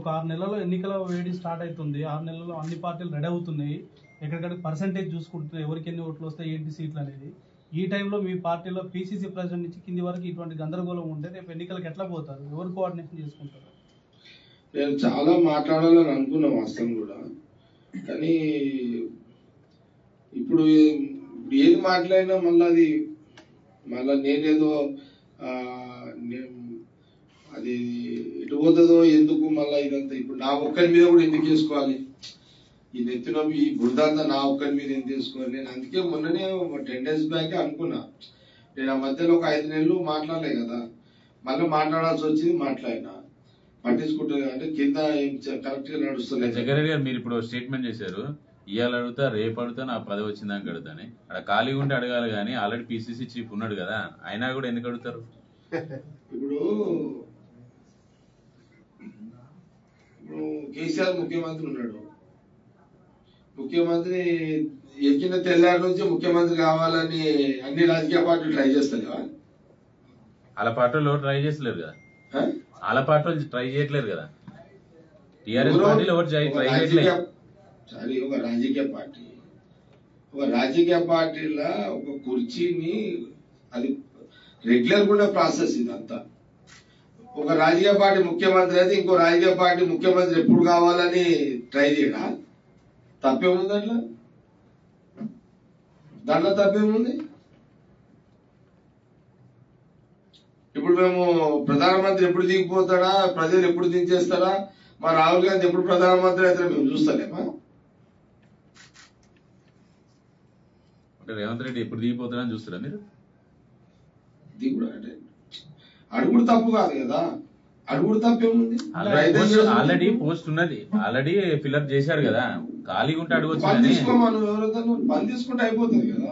ఇంకొక ఆరు నెలల్లో ఎన్నికల వేడి స్టార్ట్ అవుతుంది ఆరు నెలల్లో అన్ని పార్టీలు రెడీ అవుతున్నాయి ఎక్కడికక్కడ పర్సంటేజ్ చూసుకుంటున్నారు ఎవరికి ఎన్ని ఓట్లు వస్తాయి ఏంటి సీట్లు అనేది ఈ టైంలో మీ పార్టీలో పీసీసీ ప్రెసిడెంట్ నుంచి కింది వరకు ఇటువంటి గందరగోళం ఉంటే రేపు ఎన్నికలకు ఎట్లా పోతారు ఎవరు కోఆర్డినేషన్ చేసుకుంటారు నేను చాలా మాట్లాడాలని అనుకున్నా వాస్తవం కూడా కానీ ఇప్పుడు ఏ- ఇప్పుడు ఏది మాట్లాడినా మళ్ళీ అది మళ్ళా నేనేదో ఆ, నేను అది ఎటు పోతుందో ఎందుకు మళ్ళీ ఇదంతా ఇప్పుడు నా ఒక్కరి మీద కూడా ఎందుకు వేసుకోవాలి ఈ నెత్తిన ఈ బురదంతా నా ఒక్కరి మీద ఎందుకు వేసుకోవాలి నేను అందుకే మొన్ననే టెన్ డేస్ బ్యాక్ అనుకున్నా నేను ఆ మధ్యలో ఒక ఐదు నెలలు మాట్లాడలే కదా మళ్ళీ మాట్లాడాల్సి వచ్చింది మాట్లాడినా పట్టించుకుంటే అంటే కింద ఏం కరెక్ట్ గా నడుస్తలేదు జగన్ గారు మీరు ఇప్పుడు స్టేట్మెంట్ చేశారు ఇవాళ అడుగుతా రేపు అడుగుతా నా పదవి వచ్చిందాక అడుగుతాని అక్కడ ఖాళీగా ఉంటే అడగాలి కానీ ఆల్రెడీ పీసీసీ చీఫ్ ఉన్నాడు కదా అయినా కూడా ఎందుకు అడుగుతారు ఇప్పుడు ఇప్పుడు కేసీఆర్ ముఖ్యమంత్రి ఉన్నాడు ముఖ్యమంత్రి ఎక్కిన తెల్లారి నుంచి ముఖ్యమంత్రి కావాలని అన్ని రాజకీయ పార్టీలు ట్రై చేస్తాయి వాళ్ళ పార్టీలో ట్రై చేసలేరు కదా వాళ్ళ పార్టీలో ట్రై చేయట్లేరు కదా టీఆర్ఎస్ పార్టీలో ఎవరు ట్రై ట్రై చేయట్లేదు సారీ ఒక రాజకీయ పార్టీ ఒక రాజకీయ పార్టీలో ఒక కుర్చీని అది రెగ్యులర్ కూడా ప్రాసెస్ ఇదంతా ఒక రాజకీయ పార్టీ ముఖ్యమంత్రి అయితే ఇంకో రాజకీయ పార్టీ ముఖ్యమంత్రి ఎప్పుడు కావాలని ట్రై చేయడా తప్పేముంది దాంట్లో దాంట్లో తప్పేముంది ఇప్పుడు మేము ప్రధానమంత్రి ఎప్పుడు దిగిపోతాడా ప్రజలు ఎప్పుడు దించేస్తారా మా రాహుల్ గాంధీ ఎప్పుడు ప్రధానమంత్రి అయితే మేము చూస్తలేమా అంటే రేవంత్ రెడ్డి ఎప్పుడు దిగిపోతాడని చూస్తారా మీరు దిగుడు అంటే అడుగుడు తప్పు కాదు కదా అడుగుడు తప్పేముంది రైతు చేస్తుంది. ఆల్రెడీ పోస్ట్ ఉన్నది ఆల్రెడీ ఫిల్అప్ చేశారు కదా ఖాళీగా ఉంటే అడగొచ్చు పని కానీ తీసుకోమను ఎవరైతే పని తీసుకుంటే అయిపోతుంది కదా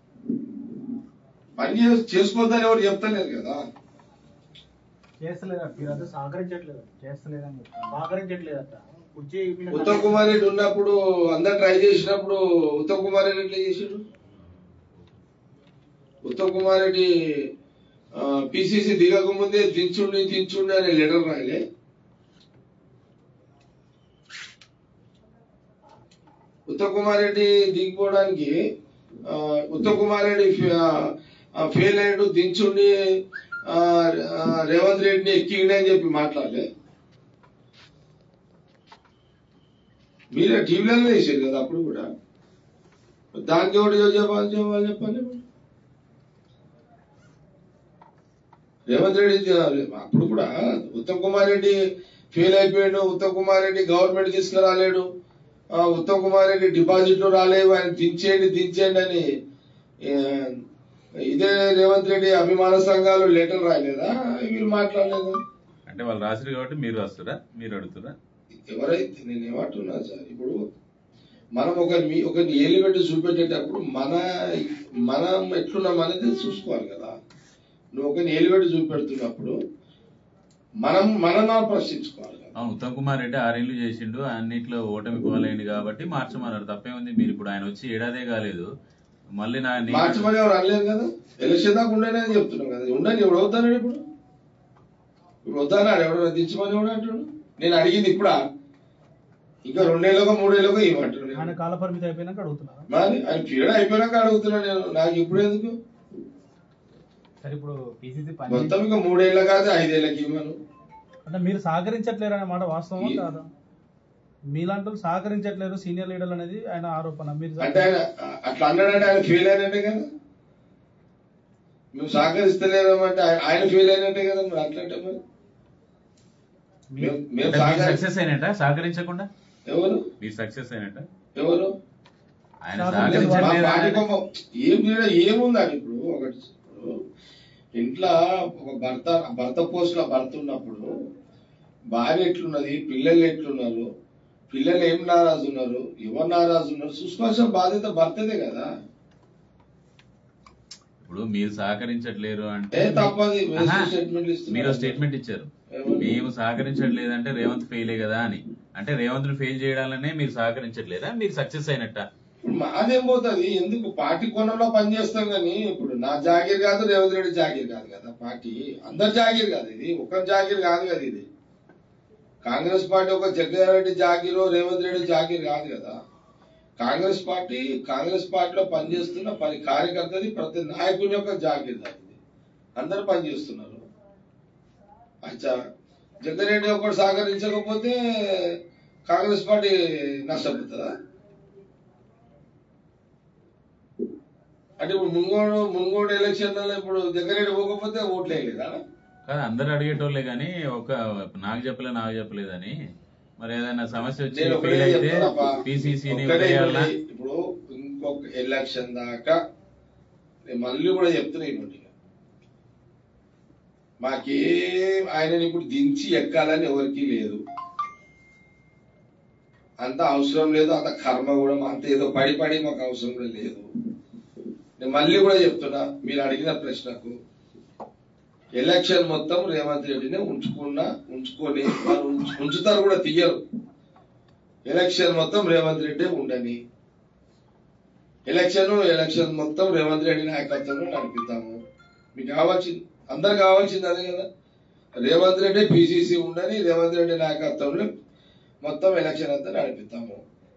పని చేసు- చేసుకోవద్దని ఎవరు చెప్తలేరు కదా చేస్తలేదట మీరంతా సహకరించట్లేదు చేస్తలేదని చెప్తాను సహకరించట్లేదట కుర్చీ మీద ఉత్తమ్ కుమార్ రెడ్డి ఉన్నప్పుడు అందరు ట్రై చేసినప్పుడు ఉత్తమ్ కుమార్ రెడ్డి ఎట్లా చేసాడు ఉత్తమ్ కుమార్ రెడ్డి పిసిసి దిగక ముందే దించుండి దించుండి అనే లెటర్ రాయలే ఉత్తమ్ కుమార్ రెడ్డి దిగిపోవడానికి ఆ, ఉత్తమ్ కుమార్ రెడ్డి ఫెయిల్ అయ్యాడు దించుండి ఆ, ఆ, రేవంత్ రెడ్డిని ఎక్కిండి అని చెప్పి మాట్లాడలే మీరే టీవీలలో వేసారు కదా అప్పుడు కూడా దానికి ఒకటి చెప్పాలి చెప్పాలి చెప్పాలి రేవంత్ రెడ్డి ది- అప్పుడు కూడా ఉత్తమ్ కుమార్ రెడ్డి ఫెయిల్ అయిపోయాడు ఉత్తమ్ కుమార్ రెడ్డి గవర్నమెంట్ తీసుకురాలేడు ఆ, ఉత్తమ్ కుమార్ రెడ్డి డిపాజిట్లు రాలేవు ఆయన దించేయండి దించేయండి అని ఆ, ఇదే రేవంత్ రెడ్డి అభిమాన సంఘాలు లెటర్ రాయలేదా వీళ్ళు మాట్లాడలేదు అంటే వాళ్ళు రాసిరు కాబట్టి మీరు రాస్తారా మీరు అడుగుతారా ఎవరైతే నేను ఏమంటున్నా సార్ ఇప్పుడు మనం ఒక ఒక ఏలు పెట్టి చూపెట్టేటప్పుడు మన మనం ఎట్లున్నాం అనేది చూసుకోవాలి కదా నువ్వు ఒక ఏలు పెట్టి చూపెడుతున్నప్పుడు మనం మనం ప్రశ్నించుకోవాలి కదా అవును ఉత్తమ్ కుమార్ రెడ్డి ఆరేళ్లు చేసిండు అన్నిట్లో ఓటమి పోలేండి కాబట్టి మార్చమన్నారు తప్పేముంది మీరు ఇప్పుడు ఆయన వచ్చి ఏడాదే కాలేదు మళ్ళీ నా నీ- మార్చమని ఎవరు అనలేదు కదా ఎలక్షన్ దాకా ఉండనే అని చెప్తున్నాం కదా ఉండని ఎవడు అవుతాడు ఇప్పుడు ఇప్పుడు వద్దన్నాడు ఎవడు దించమని ఎవడు అంటాడు నేను అడిగింది ఇప్పుడా ఇంకా రెండేళ్ళకో మూడేళ్ళకో ఇవ్వమంటాడు ఆయన కాలపరిమితి అయిపోయినాక అడుగుతున్నారు మరి ఆయన పీరియడ్ అయిపోయినాక అడుగుతున్నా నేను నాకు ఇప్పుడు ఎందుకు సరే ఇప్పుడు పిసిసి పని మొత్తం ఇంకా మూడేళ్ళ కాదు ఐదేళ్ళకి ఇవ్వను అంటే మీరు సహకరించట్లేరు అనే మాట వాస్తవం ఈ- కాదా మీలాంటి వాళ్ళు సహకరించట్లేరు సీనియర్ లీడర్లు అనేది ఆయన ఆరోపణ మీరు అంటే ఆయన అట్లా అన్నాడంటే ఆయన ఫెయిల్ అయినట్టే కదా మేము సహకరిస్తలేమంటే ఆయన- ఆయన ఫెయిల్ అయినట్టే కదా మరి అట్లంటే మరి మేము- మేము అంటే మీరు సహకరి సక్సెస్ అయినట్ట సహకరించకుండా ఎవరు మీరు సక్సెస్ అయినట్ట ఎవరు ఆయన సహకరించ- మా సహకరించట్లేదా పార్టీ అని- కోపం ఏం చేయడం ఏముందని ఇప్పుడు ఒకటి ఇప్పుడు ఇంట్లో ఒక భర్త భర్త పోస్ట్ లో భర్త ఉన్నప్పుడు భార్య ఎట్లున్నది పిల్లలు ఎట్లున్నారు పిల్లలు ఏం నారాజు ఉన్నారు ఎవరు నారాజు ఉన్నారు చూసుకోవాల్సిన బాధ్యత భర్తదే కదా ఇప్పుడు మీరు సహకరించట్లేరు అంటే ఏ తప్పది ఆహా, స్టేట్మెంట్ ఇస్తున్నారు మీరు స్టేట్మెంట్ ఇచ్చారు ఏమని? మేము సహకరించట్లేదంటే రేవంత్ ఫెయిలే కదా అని అంటే రేవంత్ ఫెయిల్ చేయడాలనే మీరు సహకరించట్లేదా మీరు సక్సెస్ అయినట్ట ఇప్పుడు మాదేం పోతుంది ఎందుకు పార్టీ కోణంలో పనిచేస్తాం కానీ ఇప్పుడు నా జాగీర్ కాదు రేవంత్ రెడ్డి జాగీర్ కాదు కదా పార్టీ అందరి జాగీర్ కాదు ఇది ఒక్కరి జాగీర్ కాదు కదా ఇది కాంగ్రెస్ పార్టీ ఒక జగ్గారెడ్డి జాగీరు రేవంత్ రెడ్డి జాగీర్ కాదు కదా కాంగ్రెస్ పార్టీ కాంగ్రెస్ పార్టీలో పనిచేస్తున్న పని కార్యకర్తది ప్రతి నాయకుని యొక్క జాగీర్ అది అందరు పనిచేస్తున్నారు అచ్చా జగ్గారెడ్డి ఒకటి సహకరించకపోతే కాంగ్రెస్ పార్టీ నష్టపోతుందా అంటే ఇప్పుడు మున్గోడు మున్గోడు ఎలక్షన్లలో ఇప్పుడు జగ్గారెడ్డి పోకపోతే ఓట్లు వేయలేదా కాదు అందరు అడిగేటోళ్ళే కానీ ఒక నాకు చెప్పలే నాకు చెప్పలేదని మరి ఏదైనా సమస్య వచ్చి నేను ఒకటే ఫెయిల్ అయితే చెప్తున్నానప్పా. పిసిసిని ఒక్కటే వదిలేయాలా ఒకటి. ఇప్పుడు ఇంకొక ఎలక్షన్ దాకా నేను మళ్ళీ కూడా చెప్తున్నా ఇటువంటి మాకేం ఆయనని ఇప్పుడు దించి ఎక్కాలని ఎవరికీ లేదు అంత అవసరం లేదు అంత కర్మ కూడా మా అంత ఏదో పడి పడి మాకు అవసరం కూడా లేదు నేను మళ్ళీ కూడా చెప్తున్నా మీరు అడిగిన ప్రశ్నకు ఎలక్షన్ మొత్తం రేవంత్ రెడ్డిని ఉంచుకున్నా ఉంచుకొని వాళ్ళు ఉంచు- ఉంచుతారు కూడా తీయరు ఎలక్షన్ మొత్తం రేవంత్ రెడ్డి ఉండని ఎలక్షన్ ఎలక్షన్ మొత్తం రేవంత్ రెడ్డి నాయకత్వంలో నడిపిస్తాము మీకు కావాల్సింది అందరు కావాల్సింది అదే కదా రేవంత్ రెడ్డి పిసిసి ఉండని రేవంత్ రెడ్డి నాయకత్వంలో మొత్తం ఎలక్షన్ అంతా నడిపిస్తాము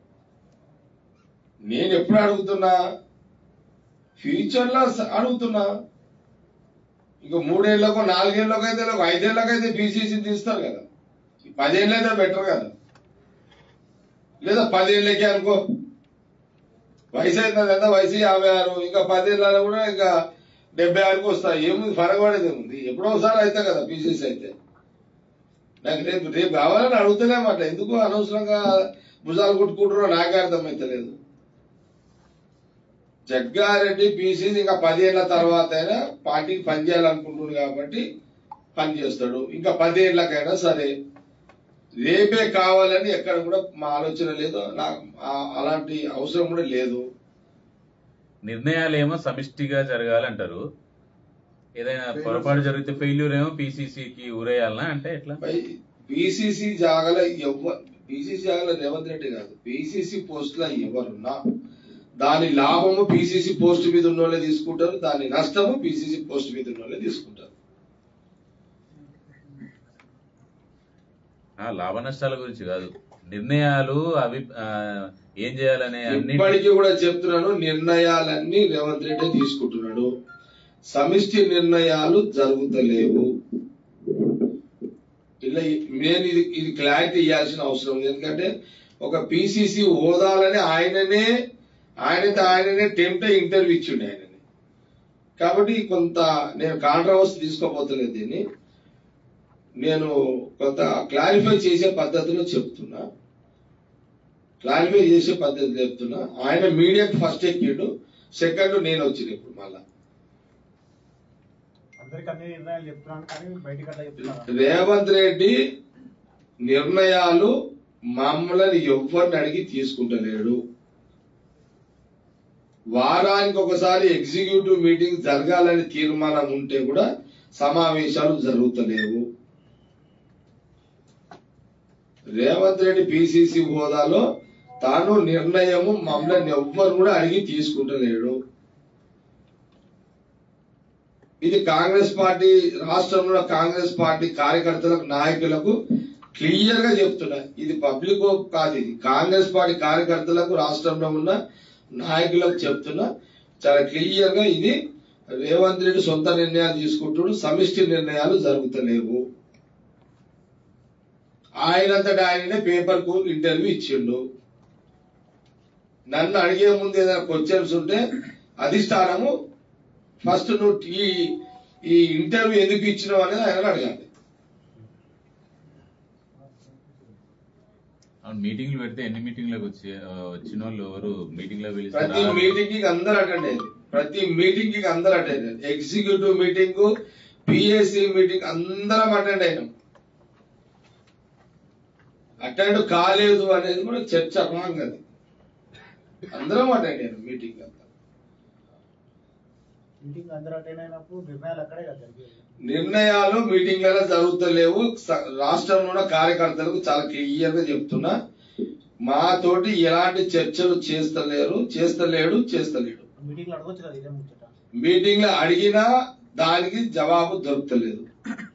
నేను ఎప్పుడు అడుగుతున్నా ఫ్యూచర్ లో స- అడుగుతున్నా ఇంకో మూడేళ్లకు నాలుగేళ్లకు అయితే ఒక ఐదేళ్లకు అయితే బీసీసీ తీస్తారు కదా ఈ పదేళ్ళు అయితే బెటర్ కదా లేదా పదేళ్ళకి అనుకో వయసు అవుతుంది కదా వయసు యాభై ఆరు ఇంకా పదేళ్ళలో కూడా ఇంకా డెబ్బై ఆరుకు వస్తాయి ఏముంది ఫరక పడేది ఏముంది ఎప్పుడో ఒకసారి అయితే కదా పీసీసీ అయితే నాకు రేపు రేపు కావాలని అడుగుతూనే మాట ఎందుకు అనవసరంగా భుజాలు కొట్టుకుంటారో నాకే అర్థమైతలేదు జగ్గారెడ్డి పీసీసీ ఇంకా పదేళ్ల తర్వాత అయినా పార్టీకి పనిచేయాలనుకుంటున్నాడు కాబట్టి పని చేస్తాడు ఇంకా పదేళ్లకైనా సరే రేపే కావాలని ఎక్కడ కూడా మా ఆలోచన లేదు నాకు ఆ- అలాంటి అవసరం కూడా లేదు నిర్ణయాలు ఏమో సమిష్టిగా జరగాలంటారు ఏదైనా పొరపాటు జరిగితే ఫెయిల్యూర్ ఏమో పిసిసికి ఊరేయాలనా అంటే ఎట్లా పిసిసి జాగల ఎవ్వరు పిసిసి జాగల రేవంత్ రెడ్డి కాదు పిసిసి పోస్టుల ఎవరున్నా దాని లాభము పిసిసి పోస్ట్ మీద ఉన్న వాళ్ళే తీసుకుంటారు దాని నష్టము పిసిసి పోస్ట్ మీద ఉన్న వాళ్ళే తీసుకుంటారు ఆ లాభ నష్టాల గురించి కాదు నిర్ణయాలు అవి ఆ, ఏం చేయాలనే అన్ని ఇప్పటికీ కూడా చెప్తున్నాను నిర్ణయాలన్నీ రేవంత్ రెడ్డి తీసుకుంటున్నాడు సమిష్టి నిర్ణయాలు జరుగుతలేవు ఇలా ఈ- నేను ఇది ఇది క్లారిటీ ఇవ్వాల్సిన అవసరం ఉంది ఎందుకంటే ఒక పిసిసి హోదాలని ఆయననే ఆయనతో ఆయననే టెంప్ట్ ఇంటర్వ్యూ ఇచ్చిండు ఆయనని కాబట్టి కొంత నేను కాంట్రవర్సీ తీసుకోబోతలేదు దీన్ని నేను కొంత క్లారిఫై చేసే పద్ధతిలో చెప్తున్నా క్లారిఫై చేసే పద్ధతి చెప్తున్నా ఆయన మీడియాకి ఫస్ట్ ఎక్కిండు సెకండ్ నేను వచ్చిన ఇప్పుడు మళ్ళా అందరికి అన్ని నిర్ణయాలు చెప్తున్నాను కానీ బయటికి అట్లా చెప్తున్నాను రేవంత్ రెడ్డి నిర్ణయాలు మమ్మల్ని ఎవరిని అడిగి తీసుకుంటలేడు వారానికి ఒకసారి ఎగ్జిక్యూటివ్ మీటింగ్ జరగాలని తీర్మానం ఉంటే కూడా సమావేశాలు జరుగుతలేవు రేవంత్ రెడ్డి పిసిసి హోదాలో తాను నిర్ణయము మమ్మల్ని ఎవ్వరు కూడా అడిగి తీసుకుంటలేడు ఇది కాంగ్రెస్ పార్టీ రాష్ట్రంలో కాంగ్రెస్ పార్టీ కార్యకర్తలకు నాయకులకు క్లియర్ గా చెప్తున్నా ఇది పబ్లిక్ కాదు ఇది కాంగ్రెస్ పార్టీ కార్యకర్తలకు రాష్ట్రంలో ఉన్న నాయకులకు చెప్తున్నా చాలా క్లియర్ గా ఇది రేవంత్ రెడ్డి సొంత నిర్ణయాలు తీసుకుంటున్నాడు సమిష్టి నిర్ణయాలు జరుగుతలేవు ఆయనంతటా ఆయననే పేపర్ కు ఇంటర్వ్యూ ఇచ్చిండు నన్ను అడిగే ముందు ఏదైనా క్వశ్చన్స్ ఉంటే అధిష్టానము ఫస్ట్ నువ్వు ఈ ఈ ఇంటర్వ్యూ ఎందుకు ఇచ్చినావు అనేది ఆయన అడగాలి అవును మీటింగ్లు పెడితే ఎన్ని మీటింగ్లకు వచ్చి ఆ, వచ్చిన వాళ్ళు ఎవరు మీటింగ్ లో ప్రతి పిలుస్తారు మీటింగ్ కి అందరు అటెండ్ అయ్యారు ప్రతి మీటింగ్ కి అందరు అటెండ్ అయ్యారు ఎగ్జిక్యూటివ్ మీటింగ్ పిఎస్సి మీటింగ్ అందరం అటెండ్ అయినాం అటెండ్ కాలేదు అనేది కూడా చర్చ రాంగ్ అది అందరం అటెండ్ అయ్యారు మీటింగ్ అంతా మీటింగ్ అందరూ అటెండ్ అయినప్పుడు నిర్ణయాలు అక్కడే కదా జరిగేది నిర్ణయాలు మీటింగ్లలో జరుగుతలేవు స- రాష్ట్రంలో ఉన్న కార్యకర్తలకు చాలా క్లియర్ గా చెప్తున్నా మాతోటి ఎలాంటి చర్చలు చేస్తలేరు చేస్తలేడు చేస్తలేడు మీటింగ్ లో అడగొచ్చు కదా ఇదే ముచ్చట మీటింగ్ లో అడిగినా దానికి జవాబు దొరకలేదు